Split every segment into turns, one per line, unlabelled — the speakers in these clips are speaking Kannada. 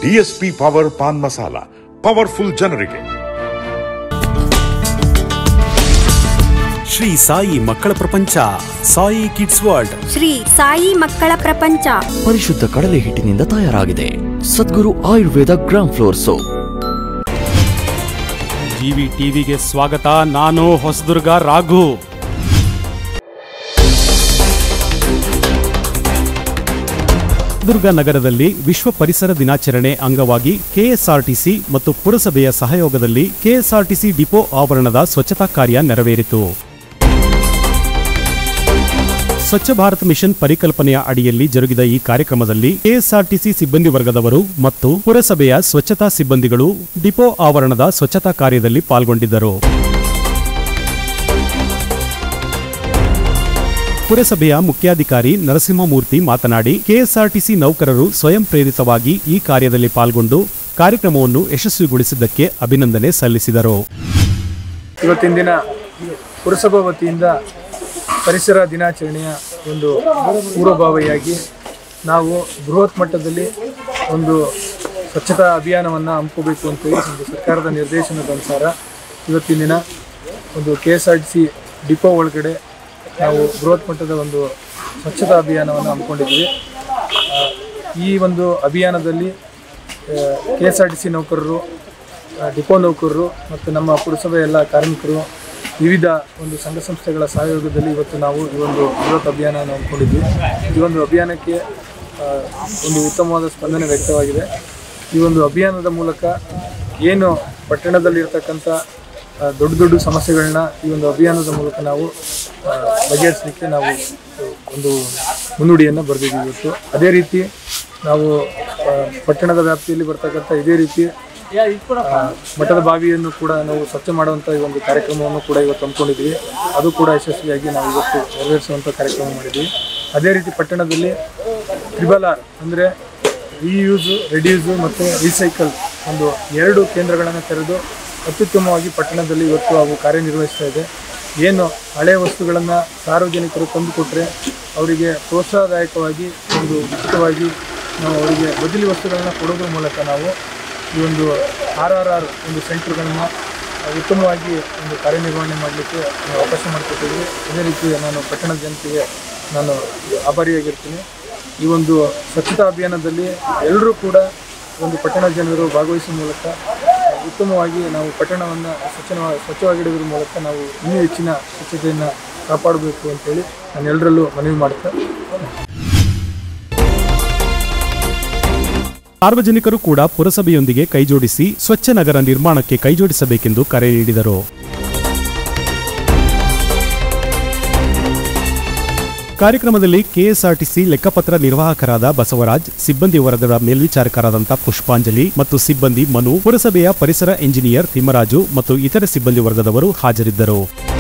DSP power pan masala powerful ಜನರಿಗೆ
ಶ್ರೀ ಸಾಯಿ ಮಕ್ಕಳ ಪ್ರಪಂಚ ಸಾಯಿ ಕಿಡ್ಸ್ ವರ್ಲ್ಡ್
ಶ್ರೀ ಸಾಯಿ ಮಕ್ಕಳ ಪ್ರಪಂಚ
ಪರಿಶುದ್ಧ ಕಡಲೆ ಹಿಟ್ಟಿನಿಂದ ತಯಾರಾಗಿದೆ Sadguru Ayurveda gram flour soap
GV ಟಿವಿಗೆ ಸ್ವಾಗತ ನಾನು ಹೊಸದುರ್ಗ ರಾಘು ದುರ್ಗ ನಗರದಲ್ಲಿ ವಿಶ್ವ ಪರಿಸರ ದಿನಾಚರಣೆ ಅಂಗವಾಗಿ ಕೆಎಸ್ಆರ್ಟಿಸಿ ಮತ್ತು ಪುರಸಭೆಯ ಸಹಯೋಗದಲ್ಲಿ ಕೆಎಸ್ಆರ್ಟಿಸಿ ಡಿಪೋ ಆವರಣದ ಸ್ವಚ್ಛತಾ ಕಾರ್ಯ ನೆರವೇರಿತು ಸ್ವಚ್ಛ ಭಾರತ್ ಮಿಷನ್ ಪರಿಕಲ್ಪನೆಯ ಅಡಿಯಲ್ಲಿ ಜರುಗಿದ ಈ ಕಾರ್ಯಕ್ರಮದಲ್ಲಿ ಕೆಎಸ್ಆರ್ಟಿಸಿ ಸಿಬ್ಬಂದಿ ವರ್ಗದವರು ಮತ್ತು ಪುರಸಭೆಯ ಸ್ವಚ್ಛತಾ ಸಿಬ್ಬಂದಿಗಳು ಡಿಪೋ ಆವರಣದ ಸ್ವಚ್ಛತಾ ಕಾರ್ಯದಲ್ಲಿ ಪಾಲ್ಗೊಂಡಿದ್ದರು ಪುರಸಭೆಯ ಮುಖ್ಯಾಧಿಕಾರಿ ನರಸಿಂಹಮೂರ್ತಿ ಮಾತನಾಡಿ ಕೆಎಸ್ಆರ್ಟಿಸಿ ನೌಕರರು ಸ್ವಯಂ ಪ್ರೇರಿತವಾಗಿ ಈ ಕಾರ್ಯದಲ್ಲಿ ಪಾಲ್ಗೊಂಡು ಕಾರ್ಯಕ್ರಮವನ್ನು ಯಶಸ್ವಿಗೊಳಿಸಿದ್ದಕ್ಕೆ ಅಭಿನಂದನೆ ಸಲ್ಲಿಸಿದರು
ಇವತ್ತಿನ ದಿನ ಪುರಸಭಾ ವತಿಯಿಂದ ಪರಿಸರ ದಿನಾಚರಣೆಯ ಒಂದು ಪೂರ್ವಭಾವಿಯಾಗಿ ನಾವು ಬೃಹತ್ ಮಟ್ಟದಲ್ಲಿ ಒಂದು ಸ್ವಚ್ಛತಾ ಅಭಿಯಾನವನ್ನು ಹಮ್ಮಿಕೋಬೇಕು ಅಂತೇಳಿ ಒಂದು ಸರ್ಕಾರದ ನಿರ್ದೇಶನದ ಅನುಸಾರ ಇವತ್ತಿನ ದಿನ ಒಂದು K S R T C depot ಒಳಗಡೆ ನಾವು ಬೃಹತ್ ಮಟ್ಟದ ಒಂದು ಸ್ವಚ್ಛತಾ ಅಭಿಯಾನವನ್ನು ಹಮ್ಮಿಕೊಂಡಿದ್ದೀವಿ ಆ, ಈ ಒಂದು ಅಭಿಯಾನದಲ್ಲಿ K S R T C ನೌಕರರು ಆ, ಡಿಪೋ ನೌಕರರು ಮತ್ತು ನಮ್ಮ ಪುರಸಭೆಯ ಎಲ್ಲ ಕಾರ್ಮಿಕರು ವಿವಿಧ ಒಂದು ಸಂಘ ಸಂಸ್ಥೆಗಳ ಸಹಯೋಗದಲ್ಲಿ ಇವತ್ತು ನಾವು ಈ ಒಂದು ಬೃಹತ್ ಅಭಿಯಾನವನ್ನು ಹಮ್ಮಿಕೊಂಡಿದ್ವಿ ಈ ಒಂದು ಅಭಿಯಾನಕ್ಕೆ ಆ, ಒಂದು ಉತ್ತಮವಾದ ಸ್ಪಂದನೆ ವ್ಯಕ್ತವಾಗಿದೆ ಈ ಒಂದು ಅಭಿಯಾನದ ಮೂಲಕ ಏನು ಪಟ್ಟಣದಲ್ಲಿರ್ತಕ್ಕಂಥ ಆ, ದೊಡ್ಡ ದೊಡ್ಡ ಸಮಸ್ಯೆಗಳನ್ನ ಈ ಒಂದು ಅಭಿಯಾನದ ಮೂಲಕ ನಾವು ಆ, ಬಗೆಹರಿಸಲಿಕ್ಕೆ ನಾವು ಒಂದು ಮುನ್ನುಡಿಯನ್ನು ಬರೆದಿದ್ದೀವಿ ಇವತ್ತು ಅದೇ ರೀತಿ ನಾವು ಆ, ಪಟ್ಟಣದ ವ್ಯಾಪ್ತಿಯಲ್ಲಿ ಬರ್ತಕ್ಕಂಥ ಇದೇ ರೀತಿ ಆ, ಮಠದ ಬಾವಿಯನ್ನು ಕೂಡ ನಾವು ಸ್ವಚ್ಛ ಮಾಡುವಂಥ ಈ ಒಂದು ಕಾರ್ಯಕ್ರಮವನ್ನು ಕೂಡ ಇವತ್ತು ಹಮ್ಮಿಕೊಂಡಿದ್ವಿ ಅದು ಕೂಡ ಯಶಸ್ವಿಯಾಗಿ ನಾವು ಇವತ್ತು ನೆರವೇರಿಸುವಂಥ ಕಾರ್ಯಕ್ರಮ ಮಾಡಿದ್ವಿ ಅದೇ ರೀತಿ ಪಟ್ಟಣದಲ್ಲಿ ತ್ರಿಬಲ್ ಆರ್ ಅಂದರೆ ರೀಯೂಸು ರೆಡ್ಯೂಸು ಮತ್ತು ರೀಸೈಕಲ್ ಒಂದು ಎರಡು ಕೇಂದ್ರಗಳನ್ನು ತೆರೆದು ಅತ್ಯುತ್ತಮವಾಗಿ ಪಟ್ಟಣದಲ್ಲಿ ಇವತ್ತು ಅವು ಕಾರ್ಯನಿರ್ವಹಿಸ್ತಾ ಇದೆ ಏನು ಹಳೆಯ ವಸ್ತುಗಳನ್ನು ಸಾರ್ವಜನಿಕರು ತಂದುಕೊಟ್ರೆ ಅವರಿಗೆ ಪ್ರೋತ್ಸಾಹದಾಯಕವಾಗಿ ಒಂದು ಉಚಿತವಾಗಿ ನಾವು ಅವರಿಗೆ ಬದಲಿ ವಸ್ತುಗಳನ್ನು ಕೊಡೋದ್ರ ಮೂಲಕ ನಾವು ಈ ಒಂದು ಆರ್ ಆರ್ ಆರ್ ಒಂದು ಸೆಂಟರ್ಗಳನ್ನು ಉತ್ತಮವಾಗಿ ಒಂದು ಕಾರ್ಯನಿರ್ವಹಣೆ ಮಾಡಲಿಕ್ಕೆ ನಾವು ಅವಕಾಶ ಮಾಡಿಕೊಟ್ಟಿದ್ವಿ ಅದೇ ರೀತಿ ನಾನು ಪಟ್ಟಣದ ಜನತೆಗೆ ನಾನು ಆಭಾರಿಯಾಗಿರ್ತೀನಿ ಈ ಒಂದು ಸ್ವಚ್ಛತಾ ಅಭಿಯಾನದಲ್ಲಿ ಎಲ್ಲರೂ ಕೂಡ ಒಂದು ಪಟ್ಟಣದ ಜನರು ಭಾಗವಹಿಸುವ ಮೂಲಕ ಉತ್ತಮವಾಗಿ ನಾವು ಪಟ್ಟಣವನ್ನು ಸ್ವಚ್ಛ ಸ್ವಚ್ಛವಾಗಿಡೋದ್ರ ಮೂಲಕ ನಾವು ಇನ್ನೂ ಹೆಚ್ಚಿನ ಸ್ವಚ್ಛತೆಯನ್ನು ಕಾಪಾಡಬೇಕು ಅಂತೇಳಿ ನಾನು ಎಲ್ಲರಲ್ಲೂ ಮನವಿ ಮಾಡ್ತಾ
ಸಾರ್ವಜನಿಕರು ಕೂಡ ಪುರಸಭೆಯೊಂದಿಗೆ ಕೈಜೋಡಿಸಿ ಸ್ವಚ್ಛ ನಗರ ನಿರ್ಮಾಣಕ್ಕೆ ಕೈಜೋಡಿಸಬೇಕೆಂದು ಕರೆ ನೀಡಿದರು ಕಾರ್ಯಕ್ರಮದಲ್ಲಿ ಕೆಎಸ್ಆರ್ಟಿಸಿ ಲೆಕ್ಕಪತ್ರ ನಿರ್ವಾಹಕರಾದ ಬಸವರಾಜ್ ಸಿಬ್ಬಂದಿ ವರ್ಗದ ಮೇಲ್ವಿಚಾರಕರಾದಂಥ ಪುಷ್ಪಾಂಜಲಿ ಮತ್ತು ಸಿಬ್ಬಂದಿ ಮನು ಪುರಸಭೆಯ ಪರಿಸರ ಎಂಜಿನಿಯರ್ ತಿಮ್ಮರಾಜು ಮತ್ತು ಇತರೆ ಸಿಬ್ಬಂದಿ ವರ್ಗದವರು ಹಾಜರಿದ್ದರು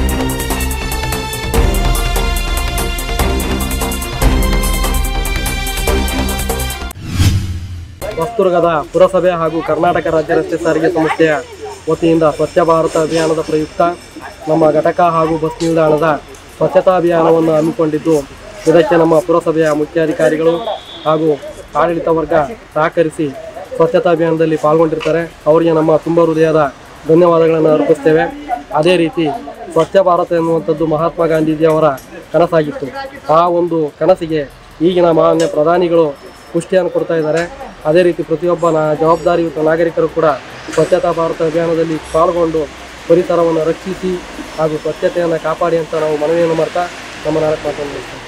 ಹೊಸದುರ್ಗದ ಪುರಸಭೆ ಹಾಗೂ ಕರ್ನಾಟಕ ರಾಜ್ಯ ರಸ್ತೆ ಸಾರಿಗೆ ಸಂಸ್ಥೆಯ ವತಿಯಿಂದ ಸ್ವಚ್ಛ ಭಾರತ ಅಭಿಯಾನದ ಪ್ರಯುಕ್ತ ನಮ್ಮ ಘಟಕ ಹಾಗೂ ಬಸ್ ನಿಲ್ದಾಣದ ಸ್ವಚ್ಛತಾ ಅಭಿಯಾನವನ್ನು ಹಮ್ಮಿಕೊಂಡಿದ್ದು ಇದಕ್ಕೆ ನಮ್ಮ ಪುರಸಭೆಯ ಮುಖ್ಯಾಧಿಕಾರಿಗಳು ಹಾಗೂ ಆಡಳಿತ ವರ್ಗ ಸಹಕರಿಸಿ ಸ್ವಚ್ಛತಾ ಅಭಿಯಾನದಲ್ಲಿ ಪಾಲ್ಗೊಂಡಿರ್ತಾರೆ ಅವರಿಗೆ ನಮ್ಮ ತುಂಬ ಹೃದಯದ ಧನ್ಯವಾದಗಳನ್ನು ಅರ್ಪಿಸ್ತೇವೆ ಅದೇ ರೀತಿ ಸ್ವಚ್ಛ ಭಾರತ ಎನ್ನುವಂಥದ್ದು ಮಹಾತ್ಮ ಗಾಂಧೀಜಿಯವರ ಕನಸಾಗಿತ್ತು ಆ ಒಂದು ಕನಸಿಗೆ ಈಗಿನ ಮಾನ್ಯ ಪ್ರಧಾನಿಗಳು ಪುಷ್ಟಿಯನ್ನು ಕೊಡ್ತಾ ಇದ್ದಾರೆ ಅದೇ ರೀತಿ ಪ್ರತಿಯೊಬ್ಬ ನಾ ಜವಾಬ್ದಾರಿಯುತ ನಾಗರಿಕರು ಕೂಡ ಸ್ವಚ್ಛತಾ ಭಾರತ ಅಭಿಯಾನದಲ್ಲಿ ಪಾಲ್ಗೊಂಡು ಪರಿಸರವನ್ನು ರಕ್ಷಿಸಿ ಹಾಗೂ ಸ್ವಚ್ಛತೆಯನ್ನು ಕಾಪಾಡಿ ಅಂತ ನಾವು ಮನವಿಯನ್ನು ಮಾಡ್ತಾ ನಮ್ಮ ನಾಲ್ಕು ಮಾತನ್ನು ಮುಗಿಸ್ತೇವೆ.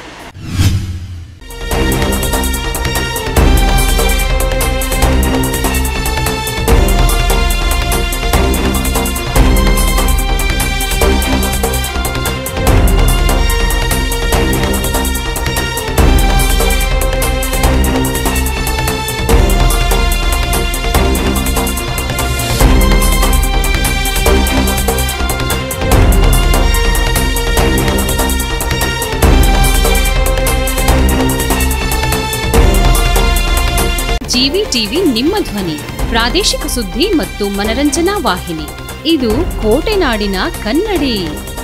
ಜಿವಿ ಟಿವಿ ನಿಮ್ಮ ಧ್ವನಿ ಪ್ರಾದೇಶಿಕ ಸುದ್ದಿ ಮತ್ತು ಮನರಂಜನಾ ವಾಹಿನಿ ಇದು ಕೋಟೆನಾಡಿನ ಕನ್ನಡಿ